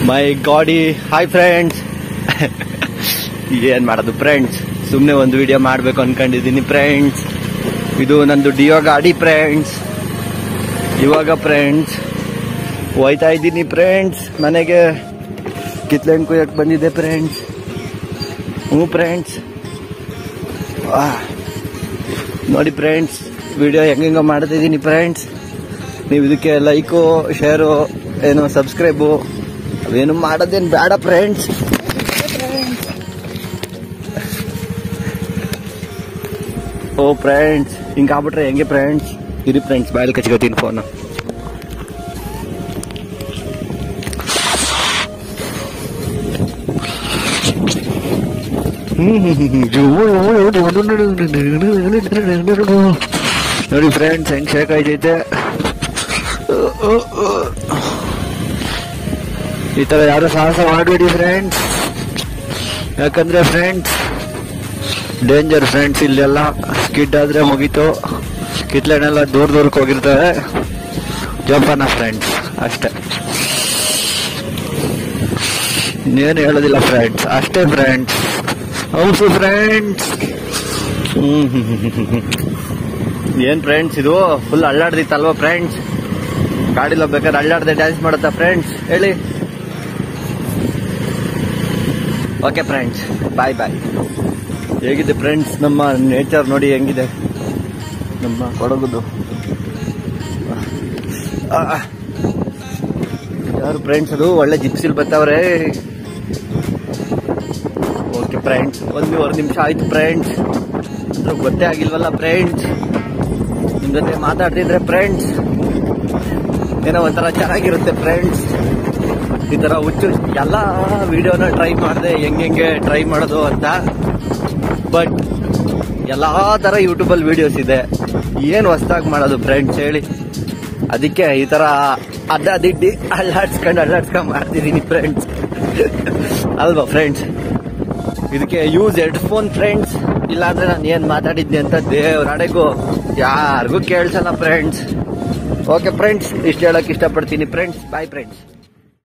ಮೈ ಗಾಡಿ hi friends ಏನ್ ಮಾಡೋದು ಫ್ರೆಂಡ್ಸ್ ಸುಮ್ಮನೆ ಒಂದು ವಿಡಿಯೋ ಮಾಡ್ಬೇಕು ಅನ್ಕೊಂಡಿದ್ದೀನಿ ಫ್ರೆಂಡ್ಸ್ ಇದು ನಂದು ಡಿಯೋ ಗಾಡಿ ಫ್ರೆಂಡ್ಸ್ ಇವಾಗ ಫ್ರೆಂಡ್ಸ್ ಹೋಯ್ತಾ ಇದ್ದೀನಿ ಫ್ರೆಂಡ್ಸ್ ಮನೆಗೆ ಕಿತ್ಲೆಹಣ್ಣು ಕುಯ್ಯಕ್ಕೆ ಬಂದಿದ್ದೆ ಫ್ರೆಂಡ್ಸ್ ಹ್ಞೂ ಫ್ರೆಂಡ್ಸ್ ನೋಡಿ ಫ್ರೆಂಡ್ಸ್ ವಿಡಿಯೋ ಹೆಂಗೆಂಗೋ ಮಾಡ್ತಿದ್ದೀನಿ ಫ್ರೆಂಡ್ಸ್ ನೀವು ಇದಕ್ಕೆ ಲೈಕು ಶೇರು ಏನು ಸಬ್ಸ್ಕ್ರೈಬು ಅವೇನು ಮಾಡೋದೇನು ಬೇಡ ಫ್ರೆಂಡ್ಸ್ ಓ ಫ್ರೆಂಡ್ಸ್ ಹಿಂಗಾಗ್ಬಿಟ್ರೆ ಹೆಂಗೆ ಫ್ರೆಂಡ್ಸ್ ಇರಿ ಫ್ರೆಂಡ್ಸ್ ಬಾಯಲ್ಲಿ ಕಚ್ಕೋತೀನಿ ಫೋನು ನೋಡಿ ಫ್ರೆಂಡ್ಸ್ ಹೆಂಗ್ ಶೇಕ್ ಆಯ್ತೈತೆ ಈ ತರ ಯಾರು ಸಾಹಸ ಮಾಡಬೇಡಿ ಫ್ರೆಂಡ್ಸ್ ಯಾಕಂದ್ರೆ ಫ್ರೆಂಡ್ಸ್ ಡೇಂಜರ್ ಫ್ರೆಂಡ್ಸ್ ಇಲ್ಲೆಲ್ಲ ಸ್ಕಿಡ್ ಆದ್ರೆ ಮುಗೀತು ಕಿತ್ಲೆನೆಲ್ಲ ದೂರ ದೂರಕ್ಕೆ ಹೋಗಿರ್ತವೆ ಜೋಪಾನ ಫ್ರೆಂಡ್ಸ್ ಅಷ್ಟೇ ಇನ್ನೇನು ಹೇಳೋದಿಲ್ಲ ಫ್ರೆಂಡ್ಸ್ ಅಷ್ಟೇ ಫ್ರೆಂಡ್ಸ್ ಹೌದು ಫ್ರೆಂಡ್ಸ್ ಏನ್ ಫ್ರೆಂಡ್ಸ್ ಇದು ಫುಲ್ ಅಲ್ಲಾಡ್ದಿತ್ತಲ್ವಾ ಫ್ರೆಂಡ್ಸ್ ಗಾಡಿలో ಬೇಕಾದ್ರೆ ಅಲ್ಲಾಡ್ದೆ ಡ್ಯಾನ್ಸ್ ಮಾಡುತ್ತಾ ಫ್ರೆಂಡ್ಸ್ ಹೇಳಿ ಓಕೆ ಫ್ರೆಂಡ್ಸ್ ಬಾಯ್ ಬಾಯ್ ಹೇಗಿದೆ ಫ್ರೆಂಡ್ಸ್ ನಮ್ಮ ನೇಚರ್ ನೋಡಿ ಹೆಂಗಿದೆ ನಮ್ಮ ಕೊಡಗುದು ಆ, ಆ. ಯಾರು ಫ್ರೆಂಡ್ಸ್ ಅದು ಒಳ್ಳೆ ಜಿಪ್ಸಿಲ್ ಬರ್ತಾವ್ರೆ ಓಕೆ ಫ್ರೆಂಡ್ಸ್ ಒಂದೂವರೆ ನಿಮಿಷ ಆಯ್ತು ಫ್ರೆಂಡ್ಸ್ ಅಂದ್ರೆ ಗೊತ್ತೇ ಆಗಿಲ್ವಲ್ಲ ಫ್ರೆಂಡ್ಸ್ ನಿಮ್ ಜೊತೆ ಮಾತಾಡ್ತಿದ್ರೆ ಫ್ರೆಂಡ್ಸ್ ಏನೋ ಒಂಥರ ಚೆನ್ನಾಗಿರುತ್ತೆ ಫ್ರೆಂಡ್ಸ್ ಈ ತರ ಹುಚ್ಚು ಎಲ್ಲ ವಿಡಿಯೋನ ಟ್ರೈ ಮಾಡಿದೆ ಹೆಂಗೆ ಟ್ರೈ ಮಾಡೋದು ಅಂತ ಬಟ್ ಎಲ್ಲಾ ತರ ಯೂಟ್ಯೂಬಲ್ಲಿ ವಿಡಿಯೋಸ್ ಇದೆ ಏನು ಹೊಸ್ದಾಗಿ ಮಾಡೋದು ಫ್ರೆಂಡ್ಸ್ ಹೇಳಿ ಅದಕ್ಕೆ ಈ ತರ ಅಡ್ಡ ದಿಡ್ಡಿ ಅಲ್ಲಾಡ್ಸ್ಕೊಂಡು ಅಲ್ಲಾಡ್ಸ್ಕೊಂಡು ಮಾಡ್ತಿದ್ದೀನಿ ಫ್ರೆಂಡ್ಸ್ ಅಲ್ವಾ ಫ್ರೆಂಡ್ಸ್ ಇದಕ್ಕೆ ಯೂಸ್ ಹೆಡ್ಫೋನ್ ಫ್ರೆಂಡ್ಸ್ ಇಲ್ಲಾಂದ್ರೆ ನಾನು ಏನ್ ಮಾತಾಡಿದ್ದೆ ಅಂತ ದೇವ್ರಾಡೆಗೂ ಯಾರಿಗೂ ಕೇಳಿಸಲ್ಲ ಫ್ರೆಂಡ್ಸ್ ಓಕೆ ಫ್ರೆಂಡ್ಸ್ ಇಷ್ಟು ಹೇಳಕ್ ಇಷ್ಟಪಡ್ತೀನಿ ಫ್ರೆಂಡ್ಸ್ ಬಾಯ್ ಫ್ರೆಂಡ್ಸ್